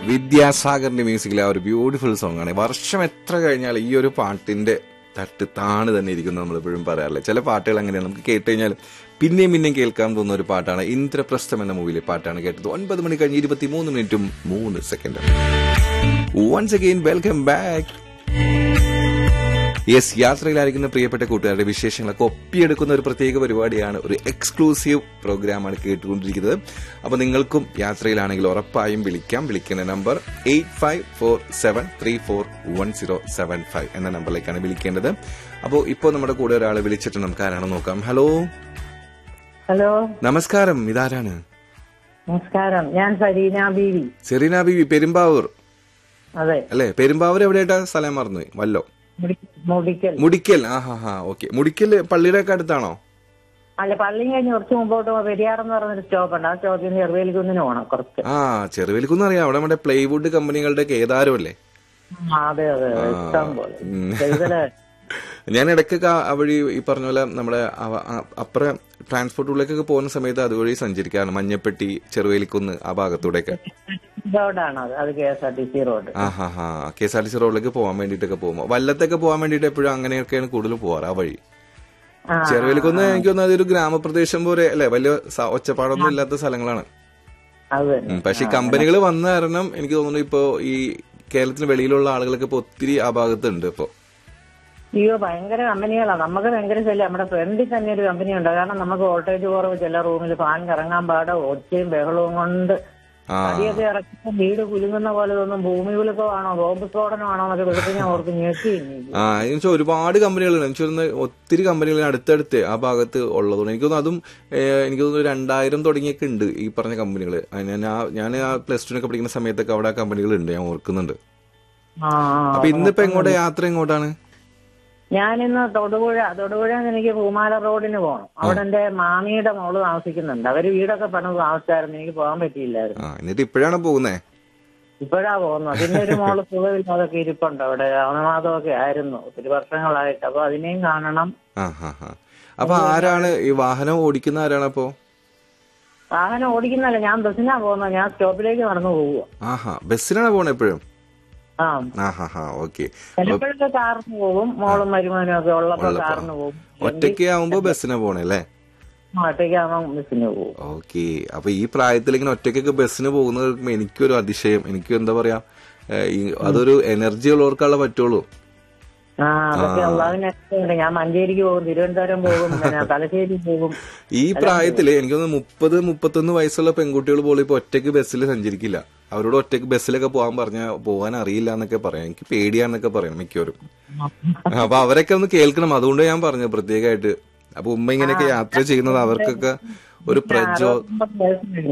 വിദ്യാസാഗറിന്റെ മ്യൂസിക്കിലെ ആ ഒരു beautiful song ആണ് വർഷം എത്ര കഴിഞ്ഞാൽ ഈ ഒരു പാട്ടിന്റെ തട്ട് താണ് തന്നെ ഇരിക്കുന്നു നമ്മൾ എപ്പോഴും പറയാറില്ല ചില പാട്ടുകൾ അങ്ങനെയാണ് നമുക്ക് കേട്ട് കഴിഞ്ഞാൽ പിന്നെയും പിന്നെയും കേൾക്കാൻ തോന്നുന്ന ഒരു പാട്ടാണ് ഇന്ദ്രപ്രസ്ഥം എന്ന മൂവിയിലെ പാട്ടാണ് കേട്ടത് ഒൻപത് മണി കഴിഞ്ഞ് ഇരുപത്തി മൂന്ന് മിനിറ്റും മൂന്ന് സെക്കൻഡും once again welcome back yes യാത്രയിലായിരിക്കുന്ന പ്രിയപ്പെട്ട കൂട്ടുകാരുടെ വിശേഷങ്ങളൊക്കെ ഒപ്പിയെടുക്കുന്ന ഒരു പ്രത്യേക പരിപാടിയാണ് ഒരു എക്സ്ക്ലൂസീവ് പ്രോഗ്രാമാണ് കേട്ടുകൊണ്ടിരിക്കുന്നത് അപ്പൊ നിങ്ങൾക്കും യാത്രയിലാണെങ്കിൽ ഉറപ്പായും വിളിക്കാം വിളിക്കുന്ന number eight five four seven three four one zero seven five എന്ന നമ്പറിലേക്കാണ് വിളിക്കേണ്ടത് അപ്പോൾ ഇപ്പോൾ നമ്മുടെ കൂടെ ഒരാളെ വിളിച്ചിട്ട് നമുക്ക് ആരാണെന്ന് നോക്കാം ഹലോ ഹലോ നമസ്കാരം ഇതാരാണ് നമസ്കാരം ഞാൻ സരീന ബീവി സെറീന ബിബി പെരുമ്പാവൂർ അതെ അല്ലേ പെരുമ്പാവൂർ എവിടെയായിട്ടാ സ്ഥലം മറന്നുപോയി വല്ലോ മുടി- മുടിക്കൽ മുടിക്കൽ ആ ഹാ ഹാ ഓക്കെ മുടിക്കൽ പള്ളിയുടെ ഒക്കെ അടുത്താണോ അല്ല പള്ളി കഴിഞ്ഞ് കുറച്ച് മുമ്പോട്ട് പോ- പെരിയാർ എന്ന് പറഞ്ഞൊരു സ്റ്റോപ്പ് ഉണ്ട് ആ സ്റ്റോപ്പിൽ നിന്ന് ചെറുവേലിക്കുന്നിന് പോകണം കുറച്ച് ആ ചെറുവേലിക്കുന്ന് അറിയാം അവിടെ നമ്മുടെ പ്ലൈവുഡ് കമ്പനികളുടെ കേദാരം അല്ലേ ആ, അതെ അതെ അതെ. ഇഷ്ടം പോലെ ഉം. ചെയ്തല് ഞാൻ ഇടയ്ക്കൊക്കെ ആ വഴി ഈ പറഞ്ഞ പോലെ നമ്മുടെ അവ- ആ അപ്പുറം ട്രാൻസ്പോർട്ടിലേക്കൊക്കെ പോകുന്ന സമയത്ത് അതുവഴി സഞ്ചരിക്കാറുണ്ട് മഞ്ഞപ്പെട്ടി ചെറുവേലിക്കുന്ന് ആ ഭാഗത്തൂടെയൊക്കെ റോഡാണ് അത് അത് K S R T C road ആ ഹാ ഹാ K S R T C റോഡിലേക്ക് പോകാൻ വേണ്ടിയിട്ടൊക്കെ പോകുമ്പോൾ വല്ലത്തൊക്കെ പോകാൻ വേണ്ടിയിട്ട് എപ്പോഴും അങ്ങനെയൊക്കെയാണ് കൂടുതൽ പോവാറ് ആ വഴി ആ, ചെറുവേലിക്കുന്ന് എനിക്ക് തോന്നുന്നത് അതൊരു ഗ്രാമപ്രദേശം പോലെ അല്ലെ വലിയ സ- ഒച്ചപ്പാടൊന്നും ഇല്ലാത്ത സ്ഥലങ്ങളാണ് അത് തന്നെ ഉം, പക്ഷെ കമ്പനികൾ വന്ന കാരണം എനിക്ക് തോന്നുന്നു ഇപ്പോ ഈ കേരളത്തിന് വെളിയിലുള്ള ആളുകളൊക്കെ ഇപ്പൊ ഒത്തിരി ആ ഭാഗത്തുണ്ട് ഇപ്പോ അയ്യോ ഭയങ്കര കമ്പനികളാണ് നമുക്ക് ഭയങ്കര ശല്യം നമ്മുടെ ഫ്രണ്ടിൽ തന്നെ ഒരു കമ്പനി ഉണ്ട് കാരണം നമുക്ക് വോൾട്ടേജ് കുറവ് ചില റൂമിൽ ഫാൻ കറങ്ങാൻ പാടെ ഒച്ചയും ബഹളവും കൊണ്ട് ആ അടിയൊക്കെ ഇറക്കുമ്പോൾ വീട് കുലുങ്ങുന്ന പോലെ തോന്നും ഭൂമി കുലുക്കമാണോ ബോംബ് സ്ഫോടനമാണോ എന്നൊക്കെ വെളുപ്പ് ഞാൻ ഓർക്ക് ഞെട്ടി എണീക്കും. ആ എന്ന് വെച്ചാൽ ഒരുപാട് കമ്പനികളുണ്ട് എനിക്ക് തോന്നുന്നു ഒത്തിരി കമ്പനികൾ അടുത്തടുത്ത് ആ ഭാഗത്ത് ഉള്ളതുകൊണ്ട് എനിക്ക് തോന്നുന്നു അതും ഏഹ്, എനിക്ക് തോന്നുന്നു രണ്ടായിരം തുടങ്ങിയൊക്കെ ഉണ്ട് ഈ പറഞ്ഞ കമ്പനികൾ ഞാൻ ആ ഞാൻ ആ പ്ലസ് ടുനൊക്കെ പഠിക്കുന്ന സമയത്തൊക്കെ അവിടെ ആ കമ്പനികൾ ഉണ്ട് ഞാൻ ഓർക്കുന്നുണ്ട് ആ ആ. അപ്പൊ ഇന്നിപ്പോ എങ്ങോട്ടാ യാത്ര എങ്ങോട്ടാണ് ഞാനിന്ന് തൊടുപുഴ തൊടുപുഴ എനിക്ക് പൂമാല റോഡിന് പോകണം അവിടെ എന്റെ മാമിയുടെ മോള് താമസിക്കുന്നുണ്ട് അവര് വീടൊക്കെ പണിത് താമസിച്ചായിരുന്നു എനിക്ക് പോകാൻ പറ്റിയില്ലായിരുന്നു ആ എന്നിട്ട് ഇപ്പോഴാണ് പോകുന്നേ ഇപ്പോഴാ പോകുന്നത് പിന്നെ ഒരു മോള് സുഖമില്ലാതൊക്കെ ഇരിപ്പുണ്ട് അവിടെ അണുനാഥമൊക്കെ ആയിരുന്നു ഒത്തിരി വർഷങ്ങളായിട്ട് അപ്പൊ അതിനെയും കാണണം ആ ഹാ ഹാ അപ്പൊ ആരാണ് ഈ വാഹനം ഓടിക്കുന്ന ആരാണ് അപ്പോ വാഹനം ഓടിക്കുന്നല്ല ഞാൻ ബസ്സിനാ പോകുന്നത് ഞാൻ സ്റ്റോപ്പിലേക്ക് നടന്നു പോവുക ആഹാ ബസ്സിനാണ് പോണേ എപ്പോഴും ആ ആ ഹാ ഹാ ഓക്കെ ചിലപ്പോഴൊക്കെ കാറിന് പോകും മോളും മരുമോനും ഒക്കെ ഉള്ളപ്പോ കാറിന് പോകും ഒറ്റയ്ക്ക് ആവുമ്പോ ബസ്സിനാ പോണേ അല്ലേ ഒറ്റയ്ക്കാകുമ്പോൾ ബസ്സിന് പോകും ഓക്കെ അപ്പൊ ഈ പ്രായത്തിൽ ഇങ്ങനെ ഒറ്റയ്ക്കൊക്കെ ബസ്സിന് പോകുന്നത് കേൾക്കുമ്പോ എനിക്കൊരു അതിശയം എനിക്ക് എന്താ പറയാ ഏഹ്, ഈ അതൊരു എനർജി ഉള്ളവർക്കുള്ള പറ്റുള്ളൂ ആ അതൊക്കെ അള്ളാഹിനെ ഞാൻ മഞ്ചേരിക്ക് പോകും തിരുവനന്തപുരം പോകും പിന്നെ തലശ്ശേരി പോകും ഈ പ്രായത്തില് എനിക്ക് തോന്നുന്നു മുപ്പത് മുപ്പത്തൊന്ന് വയസ്സുള്ള പെൺകുട്ടികൾ പോലും ഇപ്പൊ ഒറ്റയ്ക്ക് ബസ്സിൽ സഞ്ചരിക്കില്ല അവരോട് ഒറ്റയ്ക്ക് ബസ്സിലൊക്കെ പോകാൻ പറഞ്ഞാൽ പോകാൻ അറിയില്ല എന്നൊക്കെ പറയാം എനിക്ക് പേടിയാന്നൊക്കെ പറയണം മിക്കവരും അപ്പൊ അവരൊക്കെ ഒന്ന് കേൾക്കണം അതുകൊണ്ട് ഞാൻ പറഞ്ഞു പ്രത്യേകമായിട്ട് അപ്പൊ ഉമ്മ ഇങ്ങനെയൊക്കെ യാത്ര ചെയ്യുന്നത് അവർക്കൊക്കെ ഒരു പ്രചോ അറുപത്തൊമ്പത് വയസ്സ് കഴിഞ്ഞു.